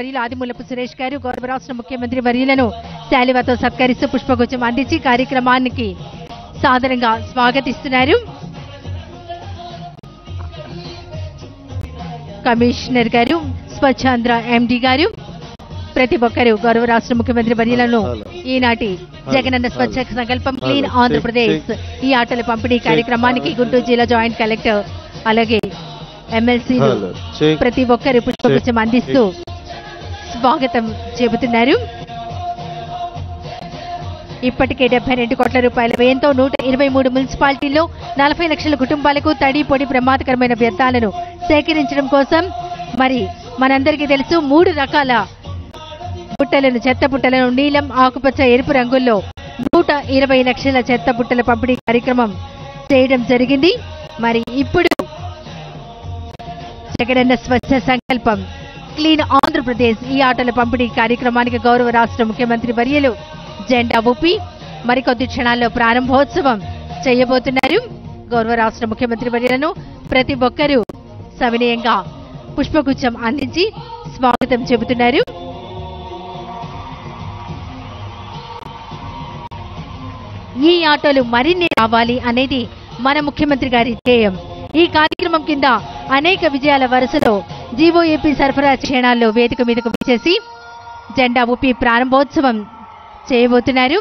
వర్యులు ఆదిమూలపు సురేష్ గారు గౌరవ రాష్ట్ర ముఖ్యమంత్రి వర్యులను శాలివతో సత్కరిస్తూ పుష్పగుచ్చం అందించి కార్యక్రమానికి సాదరంగా స్వాగతిస్తున్నారు కమిషనర్ గారు స్వచ్ఛాంధ్ర ఎండి గారు ప్రతి ఒక్కరు గౌరవ రాష్ట్ర ముఖ్యమంత్రి వర్యులను ఈనాటి జగనన్న స్వచ్ఛ సంకల్పం క్లీన్ ఆంధ్రప్రదేశ్ ఈ ఆటల పంపిణీ కార్యక్రమానికి గుంటూరు జిల్లా జాయింట్ కలెక్టర్ అలాగే ఎమ్మెల్సీ హలో చెక్ ప్రతి ఒక్కరు పుష్పగుచ్చం అందిస్తూ స్వాగతం చెబుతున్నారు ఇప్పటికే డెబ్బై రెండు కోట్ల రూపాయల వ్యయంతో నూట ఇరవై మూడు మున్సిపాలిటీల్లో నలభై లక్షల కుటుంబాలకు తడి పొడి ప్రమాదకరమైన వ్యర్థాలను సేకరించడం కోసం మరి మనందరికీ తెలుసు మూడు రకాల బుట్టలను చెత్త బుట్టలను నీలం ఆకుపచ్చ ఎరుపు రంగుల్లో నూట ఇరవై లక్షల చెత్త బుట్టల పంపిణీ కార్యక్రమం చేయడం జరిగింది మరి ఇప్పుడు జగనన్న స్వచ్ఛ సంకల్పం క్లీన్ ఆంధ్రప్రదేశ్ ఈ ఆటల పంపిణీ కార్యక్రమానికి గౌరవ రాష్ట్ర ముఖ్యమంత్రి వర్యలు జెండా ఊపి మరికొద్ది క్షణాల్లో ప్రారంభోత్సవం చేయబోతున్నారు గౌరవ రాష్ట్ర ముఖ్యమంత్రి వర్యలను ప్రతి ఒక్కరూ సవినయంగా పుష్పగుచ్చం అందించి స్వాగతం చెబుతున్నారు ఈ ఆటోలు మరిన్ని రావాలి అనేది మన ముఖ్యమంత్రి గారి ధ్యేయం ఈ కార్యక్రమం కింద అనేక విజయాల వరుసలో జీవోఏపీ సరఫరా క్షేణాల్లో వేదిక మీదకు విచ్చేసి జెండా ఊపి ప్రారంభోత్సవం చేయబోతున్నారు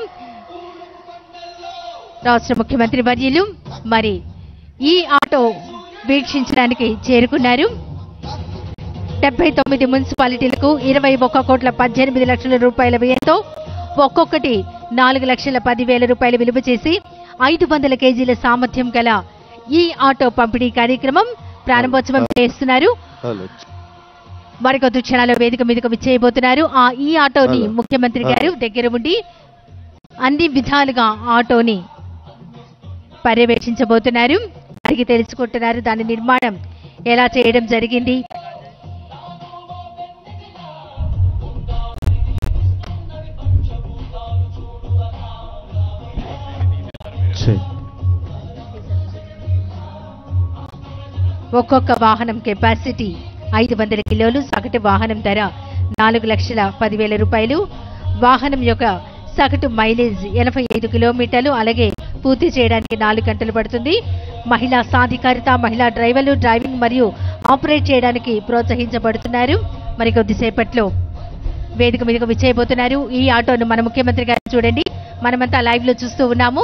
రాష్ట్ర ముఖ్యమంత్రి వర్యులు మరి ఈ ఆటో వీక్షించడానికి చేరుకున్నారు డెబ్బై తొమ్మిది మున్సిపాలిటీలకు ఇరవై ఒక్క కోట్ల పద్దెనిమిది లక్షల రూపాయల వ్యయంతో ఒక్కొక్కటి నాలుగు లక్షల పదివేల రూపాయలు విలువ చేసి ఐదు వందల కేజీల సామర్థ్యం గల ఈ ఆటో పంపిణీ కార్యక్రమం ప్రారంభోత్సవం చేస్తున్నారు హలో మరికొద్ది క్షణాల వేదిక మీదకు విచ్చేయబోతున్నారు ఆ ఈ ఆటోని హలో. ముఖ్యమంత్రి గారు దగ్గర ఉండి అన్ని విధాలుగా ఆటోని పర్యవేక్షించబోతున్నారు అడిగి తెలుసుకుంటున్నారు దాని నిర్మాణం ఎలా చేయడం జరిగింది చెక్ ఒక్కొక్క వాహనం కెపాసిటీ ఐదు వందల కిలోలు సగటు వాహనం ధర నాలుగు లక్షల పదివేల రూపాయలు వాహనం యొక్క సగటు మైలేజ్ ఎనభై ఐదు కిలోమీటర్లు అలాగే పూర్తి చేయడానికి నాలుగు గంటలు పడుతుంది మహిళా సాధికారిత మహిళా డ్రైవర్లు డ్రైవింగ్ మరియు ఆపరేట్ చేయడానికి ప్రోత్సహించబడుతున్నారు మరి కొద్దిసేపట్లో వేదిక మీదకు విచ్చేయబోతున్నారు ఈ ఆటోను మన ముఖ్యమంత్రి గారు చూడండి మనమంతా లైవ్ లో చూస్తూ ఉన్నాము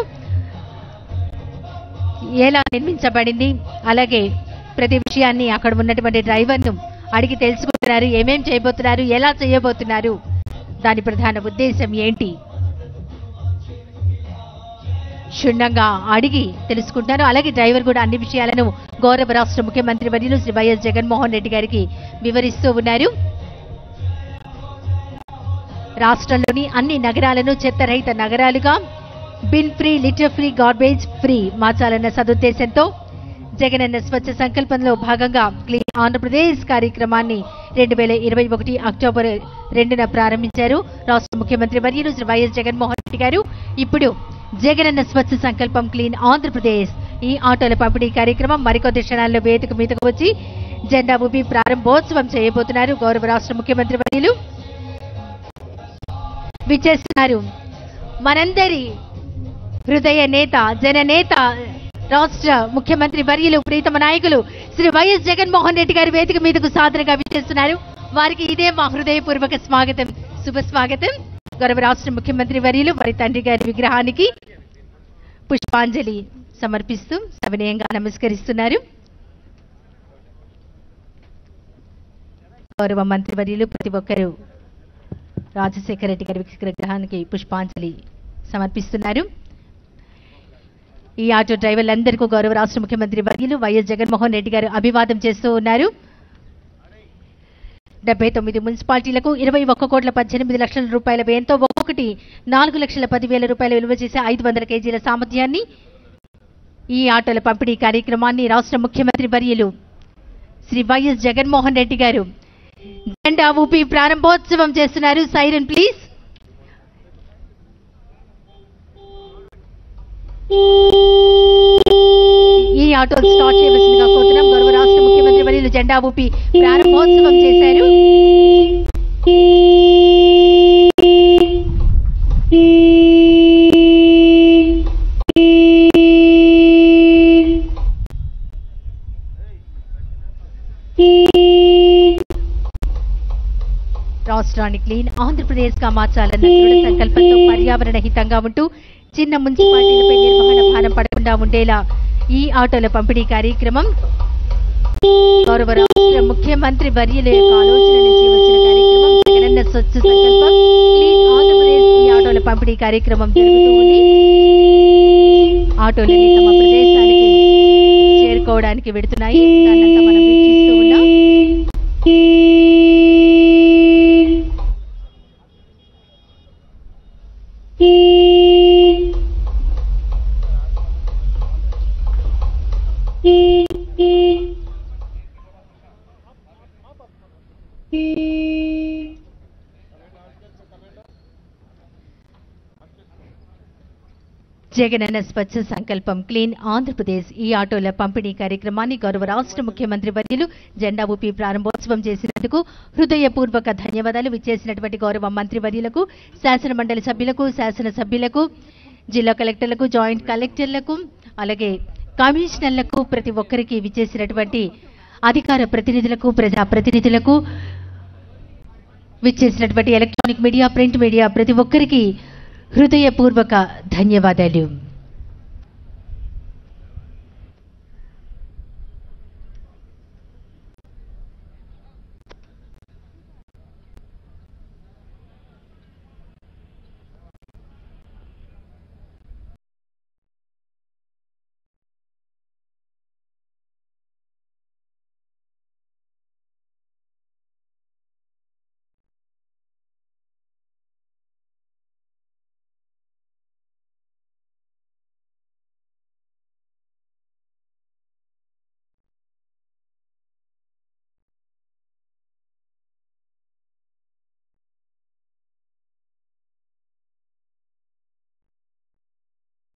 ఎలా నిర్మించబడింది అలాగే ప్రతి విషయాన్ని అక్కడ ఉన్నటువంటి డ్రైవర్ను అడిగి తెలుసుకుంటున్నారు ఏమేం చేయబోతున్నారు ఎలా చేయబోతున్నారు దాని ప్రధాన ఉద్దేశం ఏంటి క్షుణ్ణంగా అడిగి తెలుసుకుంటున్నారు అలాగే డ్రైవర్ కూడా అన్ని విషయాలను గౌరవ రాష్ట్ర ముఖ్యమంత్రి వర్యులు శ్రీ వైఎస్ జగన్మోహన్ రెడ్డి గారికి వివరిస్తూ ఉన్నారు రాష్ట్రంలోని అన్ని నగరాలను చెత్తరహిత నగరాలుగా bin free litter free garbage free మార్చాలన్న సదుద్దేశంతో జగనన్న స్వచ్ఛ సంకల్పంలో భాగంగా క్లీన్ ఆంధ్రప్రదేశ్ కార్యక్రమాన్ని రెండు వేల ఇరవై ఒకటి అక్టోబర్ రెండున ప్రారంభించారు రాష్ట్ర ముఖ్యమంత్రి వర్యులు శ్రీ వైఎస్ జగన్మోహన్ రెడ్డి గారు ఇప్పుడు జగనన్న స్వచ్ఛ సంకల్పం క్లీన్ ఆంధ్రప్రదేశ్ ఈ ఆటోల పంపిణీ కార్యక్రమం మరికొద్ది క్షణాల్లో వేదిక మీదకు వచ్చి జెండా ఊపి ప్రారంభోత్సవం చేయబోతున్నారు గౌరవ రాష్ట్ర ముఖ్యమంత్రి వర్యులు విచ్చేస్తున్నారు మనందరి హృదయ నేత జననేత రాష్ట్ర ముఖ్యమంత్రి వర్యులు ప్రీతమ నాయకులు శ్రీ వైఎస్ జగన్మోహన్ రెడ్డి గారి వేదిక మీదకు సాదరంగా విచ్చేస్తున్నారు వారికి ఇదే మా హృదయపూర్వక స్వాగతం శుభ స్వాగతం గౌరవ రాష్ట్ర ముఖ్యమంత్రి వర్యులు వారి తండ్రి గారి విగ్రహానికి పుష్పాంజలి సమర్పిస్తూ సవినయంగా నమస్కరిస్తున్నారు గౌరవ మంత్రి వర్యులు ప్రతి ఒక్కరూ రాజశేఖర రెడ్డి గారి విగ్రహానికి పుష్పాంజలి సమర్పిస్తున్నారు ఈ ఆటో డ్రైవర్లందరికీ గౌరవ రాష్ట్ర ముఖ్యమంత్రి వర్యులు వైఎస్ జగన్మోహన్ రెడ్డి గారు అభివాదం చేస్తూ ఉన్నారు డెబ్బై తొమ్మిది మున్సిపాలిటీలకు ఇరవై ఒక్క కోట్ల పద్దెనిమిది లక్షల రూపాయల వ్యయంతో ఒక్కొక్కటి నాలుగు లక్షల పదివేల రూపాయలు విలువ చేసే ఐదు వందల కేజీల సామర్థ్యాన్ని ఈ ఆటోల పంపిణీ కార్యక్రమాన్ని రాష్ట్ర ముఖ్యమంత్రి వర్యులు శ్రీ వైఎస్ జగన్మోహన్ రెడ్డి గారు జెండా ఊపి ప్రారంభోత్సవం చేస్తున్నారు సైరన్ ప్లీజ్ ఈ ఆటో స్టార్ట్ చేయవలసిందిగా కోరుతున్నాం గౌరవ రాష్ట్ర ముఖ్యమంత్రి వర్యులు జెండా ఊపి ప్రారంభోత్సవం చేశారు రాష్ట్రాన్ని క్లీన్ ఆంధ్రప్రదేశ్ గా మార్చాలన్న దృఢ సంకల్పంతో పర్యావరణ హితంగా ఉంటూ చిన్న మున్సిపాలిటీలపై నిర్వహణ భారం పడకుండా ఉండేలా ఈ ఆటోల పంపిణీ కార్యక్రమం గౌరవ రాష్ట్ర ముఖ్యమంత్రి వర్యుల యొక్క ఆలోచన నుంచి వచ్చిన కార్యక్రమం జగనన్న స్వచ్ఛ సంకల్పం క్లీన్ ఆంధ్రప్రదేశ్ ఈ ఆటోల పంపిణీ కార్యక్రమం జరుగుతూ ఉంది ఆటోలన్నీ తమ ప్రదేశానికి చేరుకోవడానికి వెడుతున్నాయి దాన్నంతా మనం వీక్షిస్తూ ఉన్నాం జగనన్న స్వచ్ఛ సంకల్పం క్లీన్ ఆంధ్రప్రదేశ్ ఈ ఆటోల పంపిణీ కార్యక్రమాన్ని గౌరవ రాష్ట్ర ముఖ్యమంత్రి వర్యులు జెండా ఊపి ప్రారంభోత్సవం చేసినందుకు హృదయపూర్వక ధన్యవాదాలు విచ్చేసినటువంటి గౌరవ మంత్రి వర్యులకు శాసన మండలి సభ్యులకు శాసన సభ్యులకు జిల్లా కలెక్టర్లకు జాయింట్ కలెక్టర్లకు అలాగే కమిషనర్లకు ప్రతి ఒక్కరికి విచ్చేసినటువంటి అధికార ప్రతినిధులకు ప్రజా ప్రతినిధులకు విచ్చేసినటువంటి ఎలక్ట్రానిక్ మీడియా ప్రింట్ మీడియా ప్రతి ఒక్కరికి హృదయపూర్వక ధన్యవాదాలు